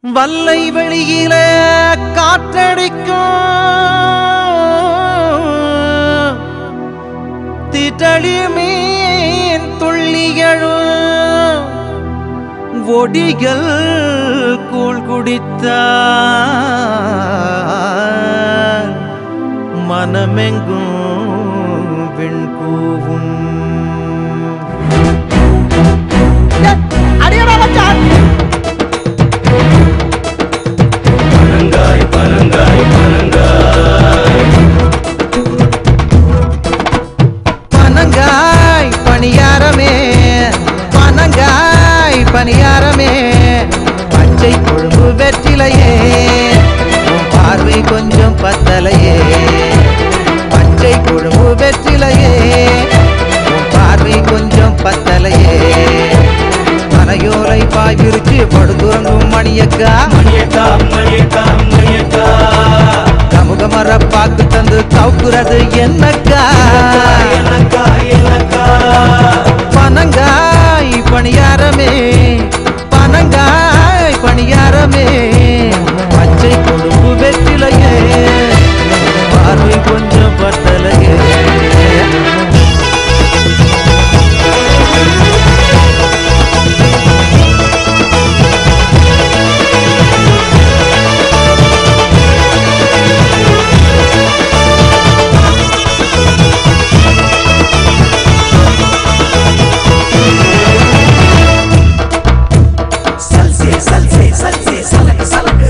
வல்லை வெளியில காற்றடிக்கும் திட்டளி மீன் துள்ளியழும் ஒடிகள் கூழ் குடித்த மனமெங்கும் விண் கூவும் பனங்காய் பணியாரமே பனங்காய் பணியாரமே பச்சை கொழும்பு வெற்றிலையே உன் பார்வை கொஞ்சம் பத்தலையே பச்சை கொழும்பு வெற்றிலையே உன் பார்வை கொஞ்சம் பத்தலையே மலையோலை பாய் விரிச்சு படுதுறங்கும் மணியக்கா மணியக்கா மணியக்கா மணியக்கா கமுக மரப்பாக்கு தந்து கவுக்குறது என்னக்கா எனக்கா எனக்கா பனங்காய் பணியாரமே பனங்காய் பணியாரமே பச்சை கொடுப்பு வெற்றிலையே பார்வை கொஞ்சம் பத்தலையே சல்சே சல்சே சல்சே சலக்கு சலக்கு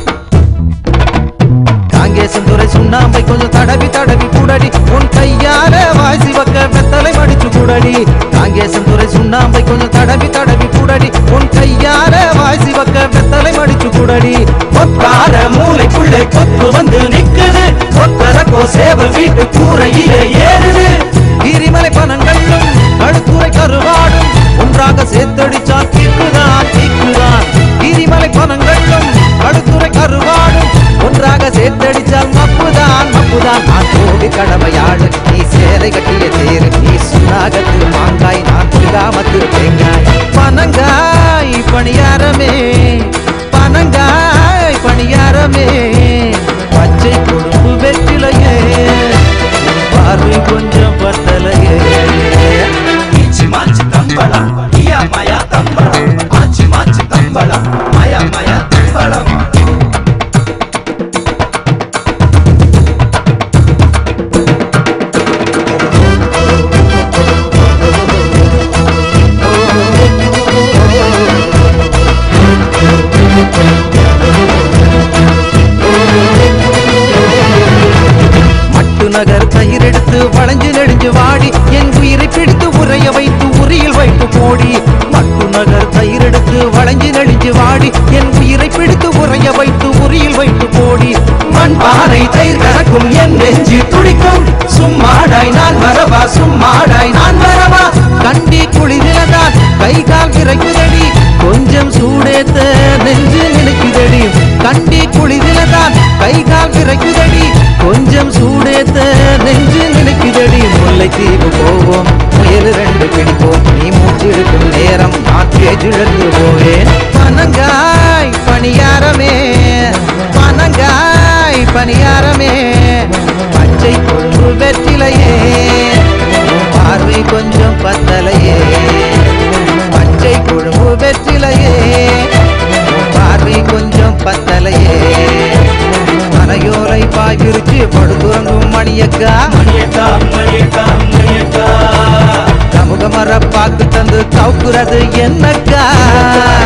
காங்கேசன் துறை சுண்ணாம்பை கொஞ்சம் தடவி தடவி கூடடி உன் கையால வாசி வக்க வெத்தலை மடிச்சு கூடடி காங்கேசன் துறை சுண்ணாம்பை கொஞ்சம் தடவி தடவி கூடடி உன் கையால வாசி வக்க வெத்தலை மடிச்சு கூடடி கொத்தார மூளைக்குள்ள கொத்து வந்து நிக்குது கொத்தர கோசேவ வீட்டு கூரையிலே ஏறுது கிரிமலை பனங்களும் கழுத்துறை கருவாடும் ஒன்றாக சேர்த்தடிச்சால் தீக்குதான் தீக்குதான் கிரிமலை பனங்களும் கழுத்துறை கருவாடும் ஒன்றாக சேர்த்தடிச்சால் மப்புதான் மப்புதான் நான் கோடி கடமையாடு நீ சேலை கட்டிய தேரு நீ சுண்ணாகத்து மாங்காய் நான் புலிகாமத்து தேங்காய் பனங்காய் பணியாரமே பனங்காய் பணியாரமே பச்சை கொடுப்பு வெற்றிலையே பார்வை கொஞ்சம் பத்தலையே இச்சி மாச்சி தம்பளம் இயா மயா தம்பளம் ஆச்சி மாச்சி தம்பளம் மயா மயா தம்பளம் மட்டு நகர் தயிரெடுத்து வளைஞ்சு நெடுஞ்சு வாடி என் உயிரை பிடித்து உரைய வைத்து உரியில் வைத்து போடி மட்டு நகர் தயிரெடுத்து வளைஞ்சு நெடுஞ்சு வாடி என் உயிரை பிடித்து உரைய வைத்து உரியில் வைத்து போடி மண் பானை தயிர் கறக்கும் என் நெஞ்சு துடிக்கும் சும்மாடாய் நான் வரவா சும்மாடாய் நான் வரவா கண்டி குளிரிலதான் கை கால் இறக்குதடி கொஞ்சம் சூடேத்த நெஞ்சு நினைக்குதடி கண்டி குளிரிலதான் கை கால் இறக்குதடி கொஞ்சம் சூடேத்த நெஞ்சு நினைக்குதடி முல்லைத்தீவு போவோம் முயல் ரெண்டு பிடிப்போம் நீ மூச்சிருக்கும் நேரம் நான் பேஜிழந்து போவேன் பனங்காய் பணியாரமே பனங்காய் பணியாரமே பச்சை கொழும்பு வெற்றிலையே உன் பார்வை கொஞ்சம் பத்தலையே பச்சை கொழும்பு வெற்றிலையே உன் பார்வை கொஞ்சம் பத்தலையே மலையோலை பாய் விரிச்சு படுதுறங்கும் மணியக்கா மணியக்கா மணியக்கா மணியக்கா சமூக மரப்பாக்கு தந்து கவுக்குறது என்னக்கா